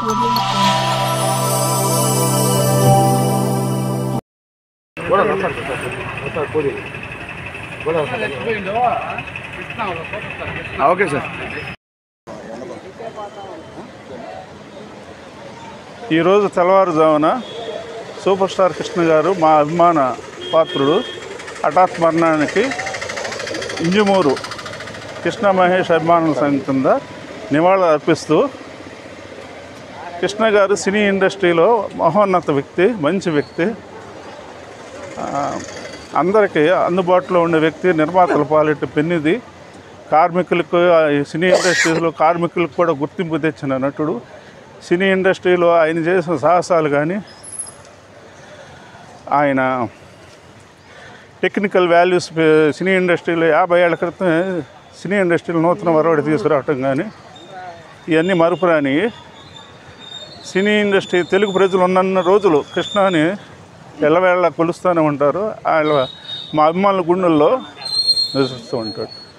okay sir ఈరోజు తెల్లవారుజామున super star Krishna గారు మా అభిమాన పాత్రుడు హఠాత్ మరణానికి ఇంజమూరు కృష్ణ మహేష్ అభిమానుల సంఘం కింద నివాళులు అర్పిస్తూ కృష్ణ గారు సినీ ఇండస్ట్రీలో మహోన్నత వ్యక్తి మంచి వ్యక్తి ఆ, అందరికీ అందుబాటులో ఉండే వ్యక్తి నిర్మాతల పాలిట పెన్నిది కార్మికులకు ఆ, ఈ సినీ ఇండస్ట్రీలో కార్మికులకు కూడా గుర్తింపు తెచ్చిన నటుడు సినీ ఇండస్ట్రీలో ఆయన చేసిన సాహసాలు కానీ ఆయన టెక్నికల్ వాల్యూస్ పె- సినీ ఇండస్ట్రీలో యాభై ఏళ్ల క్రితం సినీ ఇండస్ట్రీలో నూతన వరవడి తీసుకురావటం కానీ ఇవన్నీ మరుపురాని సినీ ఇండస్ట్రీ తెలుగు ప్రజలు ఉన్నన్న రోజులు కృష్ణని ఎల్లవేళ కొలుస్తూనే ఉంటారు ఆయన మా అభిమానుల గుండెల్లో నివసిస్తూ ఉంటాడు